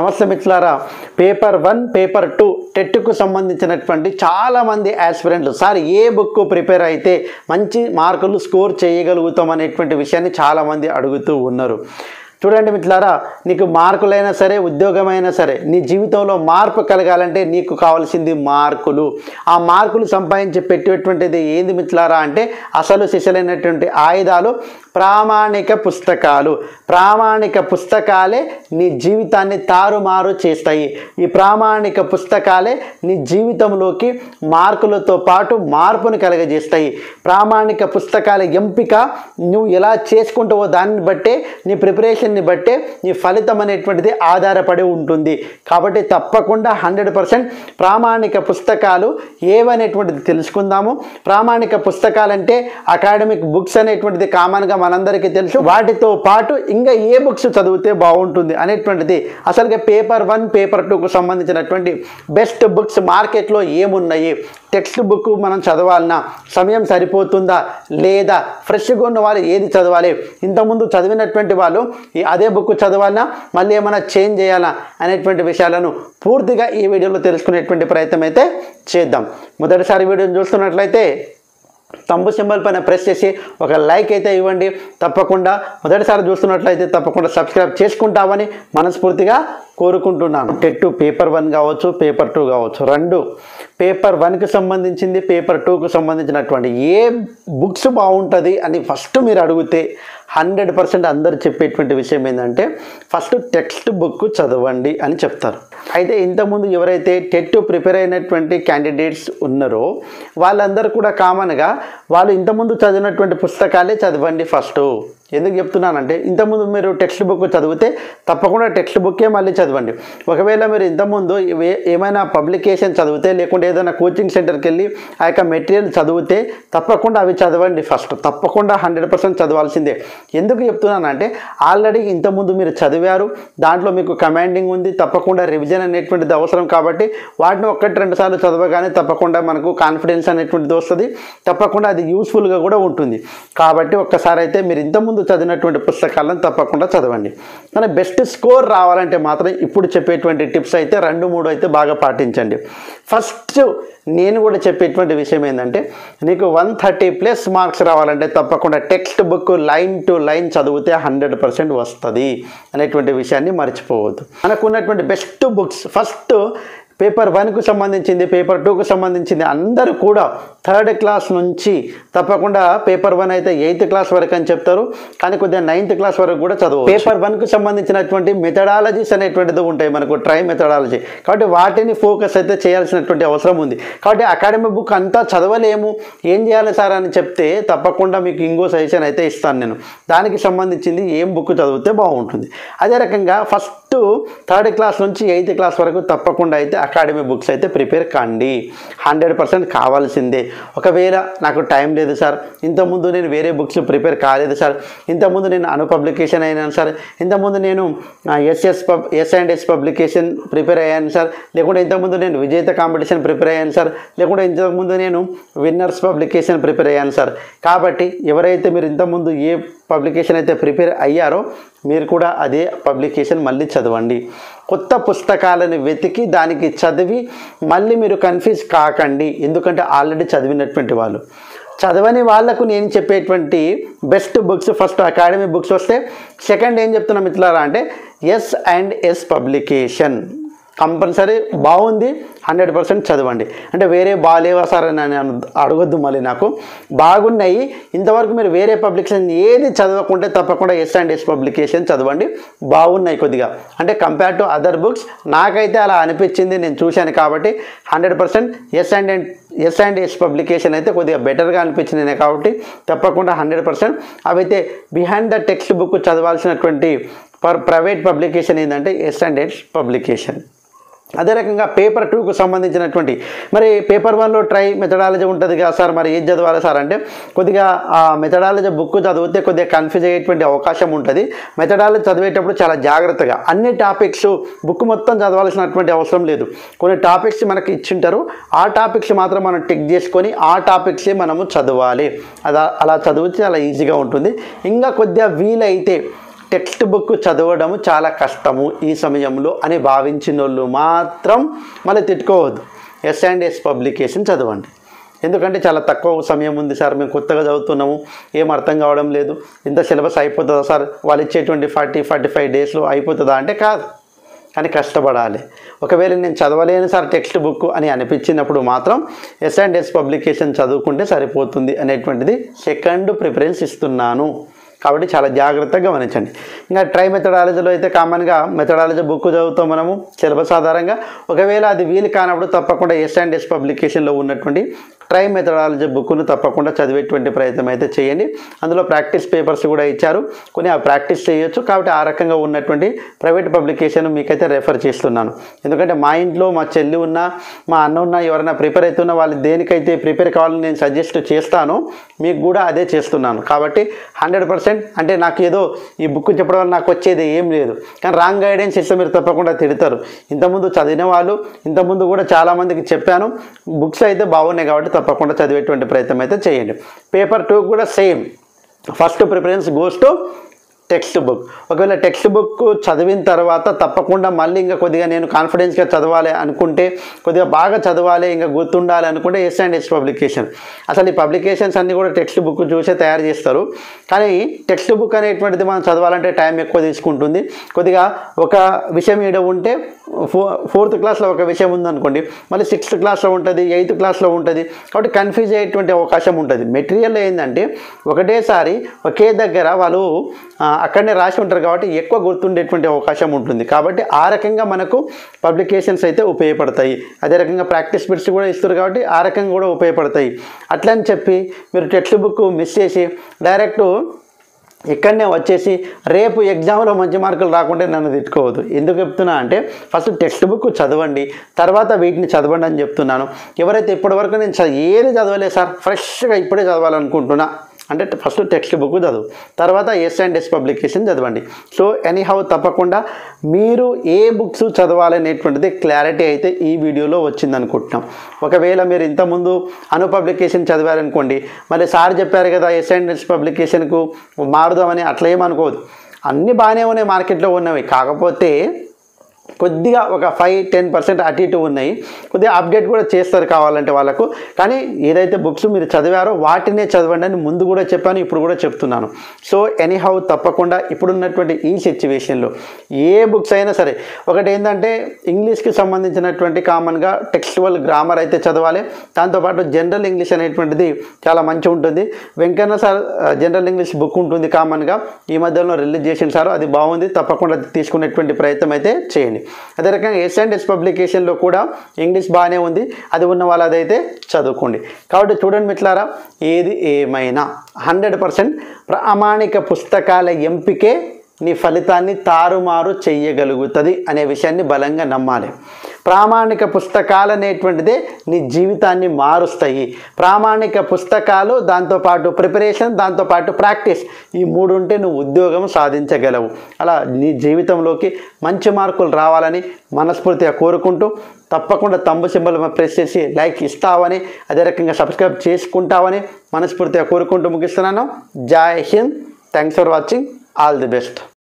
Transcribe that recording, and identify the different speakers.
Speaker 1: నమస్తే మిత్రులారా paper one paper two టెట్కు సంబంధించినటువంటి చాలామంది ఆస్పిరెంట్లు సార్ ఏ బుక్ ప్రిపేర్ అయితే మంచి మార్కులు స్కోర్ చేయగలుగుతాం అనేటువంటి విషయాన్ని చాలామంది అడుగుతూ ఉన్నారు చూడండి మిత్రులారా నీకు మార్కులైనా సరే ఉద్యోగమైనా సరే నీ జీవితంలో మార్పు కలగాలంటే నీకు కావాల్సింది మార్కులు ఆ మార్కులు సంపాదించి పెట్టేటువంటిది ఏంది మిత్రులారా అంటే అసలు సిసలైనటువంటి ఆయుధాలు ప్రామాణిక పుస్తకాలు ప్రామాణిక పుస్తకాలే నీ జీవితాన్ని తారుమారు చేస్తాయి ఈ ప్రామాణిక పుస్తకాలే నీ జీవితంలోకి మార్కులతో పాటు మార్పును కలగజేస్తాయి ప్రామాణిక పుస్తకాల ఎంపిక నువ్వు ఎలా చేసుకుంటావో దాన్ని బట్టే నీ ప్రిపరేషన్ని బట్టే నీ ఫలితం అనేటువంటిది ఆధారపడి ఉంటుంది కాబట్టి తప్పకుండా హండ్రెడ్ పర్సెంట్ ప్రామాణిక పుస్తకాలు ఏవనేటువంటిది తెలుసుకుందాము ప్రామాణిక పుస్తకాలంటే అకాడమిక్ బుక్స్ అనేటువంటిది కామన్గా మనందరికీ తెలుసు వాటితో పాటు ఇంకా ఏ బుక్స్ చదివితే బాగుంటుంది అనేటువంటిది అసలుగా పేపర్ వన్ పేపర్ టూకు సంబంధించినటువంటి బెస్ట్ బుక్స్ మార్కెట్లో ఏమున్నాయి టెక్స్ట్ బుక్ మనం చదవాలన్నా సమయం సరిపోతుందా లేదా ఫ్రెష్గా ఉన్న వాళ్ళు ఏది చదవాలి ఇంతకుముందు చదివినటువంటి వాళ్ళు ఈ అదే బుక్ చదవాలన్నా మళ్ళీ ఏమైనా చేంజ్ చేయాలా అనేటువంటి విషయాలను పూర్తిగా ఈ వీడియోలో తెలుసుకునేటువంటి ప్రయత్నం అయితే చేద్దాం మొదటిసారి వీడియోని చూస్తున్నట్లయితే తంబు సింబల్ పైన ప్రెస్ చేసి ఒక లైక్ అయితే ఇవ్వండి తప్పకుండా మొదటిసారి చూస్తున్నట్లయితే తప్పకుండా సబ్స్క్రైబ్ చేసుకుంటామని మనస్ఫూర్తిగా కోరుకుంటున్నాను టెట్ పేపర్ వన్ కావచ్చు పేపర్ టూ కావచ్చు రెండు పేపర్ వన్కి సంబంధించింది పేపర్ టూకి సంబంధించినటువంటి ఏ బుక్స్ బాగుంటుంది అని ఫస్ట్ మీరు అడిగితే హండ్రెడ్ పర్సెంట్ అందరు చెప్పేటువంటి విషయం ఏంటంటే ఫస్ట్ టెక్స్ట్ బుక్ చదవండి అని చెప్తారు అయితే ఇంతకుముందు ఎవరైతే టెట్ ప్రిపేర్ అయినటువంటి క్యాండిడేట్స్ ఉన్నారో వాళ్ళందరూ కూడా కామన్గా వాళ్ళు ఇంతకుముందు చదివినటువంటి పుస్తకాలే చదవండి ఫస్ట్ ఎందుకు చెప్తున్నానంటే ఇంతకుముందు మీరు టెక్స్ట్ బుక్ చదివితే తప్పకుండా టెక్స్ట్ బుక్కే మళ్ళీ చదవండి ఒకవేళ మీరు ఇంతకుముందు ఏ- ఏమైనా పబ్లికేషన్ చదివితే లేకుంటే ఏదైనా కోచింగ్ సెంటర్కి వెళ్ళి ఆ యొక్క మెటీరియల్ చదివితే తప్పకుండా అవి చదవండి ఫస్ట్ తప్పకుండా హండ్రెడ్ పర్సెంట్ చదవాల్సిందే ఎందుకు చెప్తున్నానంటే ఆల్రెడీ ఇంతకుముందు మీరు చదివారు దాంట్లో మీకు కమాండింగ్ ఉంది తప్పకుండా రివిజన్ అనేటువంటిది అవసరం కాబట్టి వాటిని ఒక్కటి రెండు సార్లు చదవగానే తప్పకుండా మనకు కాన్ఫిడెన్స్ అనేటువంటిది వస్తుంది తప్పకుండా అది యూస్ఫుల్గా కూడా ఉంటుంది కాబట్టి ఒక్కసారి అయితే మీరు ఇంతకుముందు చదివినటువంటి పుస్తకాలను తప్పకుండా చదవండి కానీ బెస్ట్ స్కోర్ రావాలంటే మాత్రం ఇప్పుడు చెప్పేటువంటి టిప్స్ అయితే రెండు మూడు అయితే బాగా పాటించండి ఫస్ట్ నేను కూడా చెప్పేటువంటి విషయం ఏంటంటే నీకు వన్ థర్టీ ప్లస్ మార్క్స్ రావాలంటే తప్పకుండా text book line to line చదివితే హండ్రెడ్ పర్సెంట్ వస్తుంది అనేటువంటి విషయాన్ని మర్చిపోవద్దు మనకు ఉన్నటువంటి బెస్ట్ బుక్స్ ఫస్ట్ పేపర్ వన్కు సంబంధించింది పేపర్ టూకు సంబంధించింది అందరూ కూడా థర్డ్ క్లాస్ నుంచి తప్పకుండా పేపర్ వన్ అయితే ఎయిత్ క్లాస్ వరకు అని చెప్తారు కానీ కొద్దిగా నైన్త్ క్లాస్ వరకు కూడా చదువు పేపర్ వన్కు సంబంధించినటువంటి మెథడాలజీస్ అనేటువంటిది ఉంటాయి మనకు ట్రై మెథడాలజీ కాబట్టి వాటిని ఫోకస్ అయితే చేయాల్సినటువంటి అవసరం ఉంది కాబట్టి అకాడమిక్ బుక్ అంతా చదవలేము ఏం చేయాలి సార్ అని చెప్తే తప్పకుండా మీకు ఇంకో సజెషన్ అయితే ఇస్తాను నేను దానికి సంబంధించింది ఏం బుక్ చదివితే బాగుంటుంది అదే రకంగా ఫస్ట్ థర్డ్ క్లాస్ నుంచి ఎయిత్ క్లాస్ వరకు తప్పకుండా అయితే అకాడమీ బుక్స్ అయితే ప్రిపేర్ కండి హండ్రెడ్ పర్సెంట్ కావాల్సిందే ఒకవేళ నాకు టైం లేదు సార్ ఇంతకుముందు నేను వేరే బుక్స్ ప్రిపేర్ కాలేదు సార్ ఇంతకుముందు నేను అను పబ్లికేషన్ అయినాను సార్ ఇంతకుముందు నేను SS pub S and S publication prepare అయ్యాను సార్ లేకుంటే ఇంతకుముందు నేను విజేత కాంపిటీషన్ ప్రిపేర్ అయ్యాను సార్ లేకుంటే ఇంతకుముందు నేను విన్నర్స్ పబ్లికేషన్ ప్రిపేర్ అయ్యాను సార్ కాబట్టి ఎవరైతే మీరు ఇంతకుముందు ఏ పబ్లికేషన్ అయితే ప్రిపేర్ అయ్యారో మీరు కూడా అదే పబ్లికేషన్ మళ్ళీ చదవండి కొత్త పుస్తకాలను వెతికి దానికి చదివి మళ్ళీ మీరు కన్ఫ్యూజ్ కాకండి ఎందుకంటే ఆల్రెడీ చదివినటువంటి వాళ్ళు చదవని వాళ్ళకు నేను చెప్పేటువంటి best books first academy books వస్తే సెకండ్ ఏం చెప్తున్నా మిత్రులారా అంటే S and S publication compulsory బాగుంది హండ్రెడ్ పర్సెంట్ చదవండి అంటే వేరే బాగాలేవా సార్ అని నేను అడగొద్దు మళ్ళీ నాకు బాగున్నాయి ఇంతవరకు మీరు వేరే పబ్లికేషన్ ఏది చదవకుంటే తప్పకుండా ఎస్ అండ్ ఎస్ పబ్లికేషన్ చదవండి బాగున్నాయి కొద్దిగా అంటే కంపేర్ టు అదర్ బుక్స్ నాకైతే అలా అనిపించింది నేను చూశాను కాబట్టి hundred percent S and S and S publication అయితే కొద్దిగా బెటర్గా అనిపించింది కాబట్టి తప్పకుండా హండ్రెడ్ పర్సెంట్ అవైతే బిహైండ్ ద టెక్స్ట్ బుక్ చదవాల్సినటువంటి పర్ ప్రైవేట్ పబ్లికేషన్ ఏంటంటే ఎస్ అండ్ ఎస్ పబ్లికేషన్ అదే రకంగా పేపర్ టూకు సంబంధించినటువంటి మరి పేపర్ వన్లో ట్రై మెథడాలజీ ఉంటుంది కదా సార్ మరి ఏం చదవాలి సార్ అంటే కొద్దిగా ఆ మెథడాలజీ బుక్ చదివితే కొద్దిగా కన్ఫ్యూజ్ అయ్యేటువంటి అవకాశం ఉంటుంది మెథడాలజీ చదివేటప్పుడు చాలా జాగ్రత్తగా అన్ని టాపిక్స్ బుక్ మొత్తం చదవాల్సినటువంటి అవసరం లేదు కొన్ని టాపిక్స్ మనకి ఇచ్చింటారు ఆ టాపిక్స్ మాత్రం మనం టిక్ చేసుకొని ఆ టాపిక్సే మనము చదవాలి అలా అలా చదివితే చాలా ఈజీగా ఉంటుంది ఇంకా కొద్దిగా వీలైతే టెక్స్ట్ బుక్ చదవడం చాలా కష్టము ఈ సమయంలో అని భావించిన వాళ్ళు మాత్రం మళ్ళీ తిట్టుకోవద్దు ఎస్ అండ్ ఎస్ పబ్లికేషన్ చదవండి ఎందుకంటే చాలా తక్కువ సమయం ఉంది సార్ మేము కొత్తగా చదువుతున్నాము ఏం అర్థం కావడం లేదు ఇంత సిలబస్ అయిపోతుందా సార్ వాళ్ళు ఇచ్చేటువంటి ఫార్టీ ఫార్టీ ఫైవ్ డేస్లో అయిపోతుందా అంటే కాదు కానీ కష్టపడాలి ఒకవేళ నేను చదవలేను సార్ టెక్స్ట్ బుక్ అని అనిపించినప్పుడు మాత్రం ఎస్ అండ్ ఎస్ పబ్లికేషన్ చదువుకుంటే సరిపోతుంది అనేటువంటిది సెకండ్ ప్రిఫరెన్స్ ఇస్తున్నాను కాబట్టి చాలా జాగ్రత్తగా గమనించండి ఇంకా ట్రై మెథడాలజీలో అయితే కామన్గా మెథడాలజీ బుక్ చదువుతాం మనము సిలబస్ ఆధారంగా ఒకవేళ అది వీలు కానప్పుడు తప్పకుండా ఎస్ అండ్ ఎస్ పబ్లికేషన్లో ఉన్నటువంటి ట్రై మెథడాలజీ బుక్ను తప్పకుండా చదివేటువంటి ప్రయత్నం అయితే చేయండి అందులో ప్రాక్టీస్ పేపర్స్ కూడా ఇచ్చారు కొన్ని ఆ ప్రాక్టీస్ చేయొచ్చు కాబట్టి ఆ రకంగా ఉన్నటువంటి ప్రైవేట్ పబ్లికేషన్ మీకైతే రెఫర్ చేస్తున్నాను ఎందుకంటే మా ఇంట్లో మా చెల్లి ఉన్నా మా అన్న ఉన్నా ఎవరైనా ప్రిపేర్ అవుతున్నా వాళ్ళు దేనికైతే ప్రిపేర్ కావాలని నేను సజెస్ట్ చేస్తానో మీకు కూడా అదే చేస్తున్నాను కాబట్టి హండ్రెడ్ పర్సెంట్ అంటే నాకు ఏదో ఈ బుక్ చెప్పడం వల్ల నాకు వచ్చేది ఏం లేదు కానీ రాంగ్ గైడెన్స్ ఇస్తే మీరు తప్పకుండా తిడతారు ఇంతకుముందు చదివిన వాళ్ళు ఇంతకుముందు కూడా చాలామందికి చెప్పాను బుక్స్ అయితే బాగున్నాయి కాబట్టి తప్పకుండా చదివేటువంటి ప్రయత్నం అయితే చేయండి పేపర్ టూ కూడా same first preference goes to text book ఒకవేళ టెక్స్ట్ బుక్ చదివిన తర్వాత తప్పకుండా మళ్ళీ ఇంకా కొద్దిగా నేను కాన్ఫిడెన్స్గా చదవాలి అనుకుంటే కొద్దిగా బాగా చదవాలి ఇంకా గుర్తుండాలి అనుకుంటే ఎస్ అండ్ ఎస్ పబ్లికేషన్ అసలు ఈ పబ్లికేషన్స్ అన్నీ కూడా టెక్స్ట్ బుక్ చూసే తయారు చేస్తారు కానీ టెక్స్ట్ బుక్ అనేటువంటిది మనం చదవాలంటే టైం ఎక్కువ తీసుకుంటుంది కొద్దిగా ఒక విషయం ఈడ ఉంటే ఫో ఫోర్త్ క్లాస్లో ఒక విషయం ఉందనుకోండి మళ్ళీ సిక్స్త్ క్లాస్లో ఉంటుంది ఎయిత్ క్లాస్లో ఉంటుంది కాబట్టి కన్ఫ్యూజ్ అయ్యేటువంటి అవకాశం ఉంటుంది మెటీరియల్ ఏంటంటే ఒకటేసారి ఒకే దగ్గర వాళ్ళు ఆ, అక్కడనే రాసి ఉంటారు కాబట్టి ఎక్కువ గుర్తుండేటువంటి అవకాశం ఉంటుంది కాబట్టి ఆ రకంగా మనకు పబ్లికేషన్స్ అయితే ఉపయోగపడతాయి అదే రకంగా ప్రాక్టీస్ బిట్స్ కూడా ఇస్తారు కాబట్టి ఆ రకంగా కూడా ఉపయోగపడతాయి అట్లా అని చెప్పి మీరు టెక్స్ట్ బుక్ మిస్ చేసి డైరెక్ట్ ఇక్కడనే వచ్చేసి రేపు ఎగ్జామ్లో మంచి మార్కులు రాకుంటే నన్ను తిట్టుకోవద్దు ఎందుకు చెప్తున్నా అంటే ఫస్ట్ టెక్స్ట్ బుక్ చదవండి తర్వాత వీటిని చదవండి అని చెప్తున్నాను ఎవరైతే ఇప్పటివరకు నేను చ- ఏది చదవలేదు సార్ ఫ్రెష్గా ఇప్పుడే చదవాలనుకుంటున్నా అంటే ఫస్ట్ టెక్స్ట్ బుక్ చదువు తర్వాత ఎస్ అండ్ ఎస్ పబ్లికేషన్ చదవండి సో ఎనీహౌ తప్పకుండా మీరు ఏ బుక్స్ చదవాలనేటువంటిది క్లారిటీ అయితే ఈ వీడియోలో వచ్చింది అనుకుంటున్నాం ఒకవేళ మీరు ఇంతకుముందు అను పబ్లికేషన్ చదివారనుకోండి మరి సార్ చెప్పారు కదా ఎస్ అండ్ ఎస్ పబ్లికేషన్కు మారుదామని అట్లా ఏమనుకోవద్దు అన్నీ బాగానే ఉన్నాయి మార్కెట్లో ఉన్నవి కాకపోతే కొద్దిగా ఒక ఫైవ్ టెన్ పర్సెంట్ అటు ఇటు ఉన్నాయి కొద్దిగా అప్డేట్ కూడా చేస్తారు కావాలంటే వాళ్ళకు కానీ ఏదైతే బుక్స్ మీరు చదివారో వాటినే చదవండి అని ముందు కూడా చెప్పాను ఇప్పుడు కూడా చెప్తున్నాను సో ఎనీహౌ తప్పకుండా ఇప్పుడున్నటువంటి ఈ సిచ్యువేషన్లో ఏ బుక్స్ అయినా సరే ఒకటి ఏంటంటే ఇంగ్లీష్కి సంబంధించినటువంటి కామన్గా టెక్స్టువల్ గ్రామర్ అయితే చదవాలి దాంతోపాటు జనరల్ ఇంగ్లీష్ అనేటువంటిది చాలా మంచిగా ఉంటుంది వెంకన్న సార్ ఆ, జనరల్ ఇంగ్లీష్ బుక్ ఉంటుంది కామన్గా ఈ మధ్యలో రిలీజ్ చేసిన సార్ అది బాగుంది తప్పకుండా అది తీసుకునేటువంటి ప్రయత్నం అయితే చేయండి అదే రకంగా ఎస్ అండ్ ఎస్ పబ్లికేషన్లో కూడా ఇంగ్లీష్ బాగానే ఉంది అది ఉన్న వాళ్ళు అదైతే చదువుకోండి కాబట్టి చూడండి మిట్లారా ఏది ఏమైనా హండ్రెడ్ పర్సెంట్ ప్రామాణిక పుస్తకాల ఎంపికే నీ ఫలితాన్ని తారుమారు చెయ్యగలుగుతుంది అనే విషయాన్ని బలంగా నమ్మాలి ప్రామాణిక పుస్తకాలు అనేటువంటిదే నీ జీవితాన్ని మారుస్తాయి ప్రామాణిక పుస్తకాలు దాంతోపాటు ప్రిపరేషన్ దాంతోపాటు ప్రాక్టీస్ ఈ మూడు ఉంటే నువ్వు ఉద్యోగం సాధించగలవు అలా నీ జీవితంలోకి మంచి మార్కులు రావాలని మనస్ఫూర్తిగా కోరుకుంటూ తప్పకుండా తమ్ము సింబల్ ప్రెస్ చేసి లైక్ ఇస్తావని అదే రకంగా సబ్స్క్రైబ్ చేసుకుంటావని మనస్ఫూర్తిగా కోరుకుంటూ ముగిస్తున్నాను Jai Hind thanks for watching all the best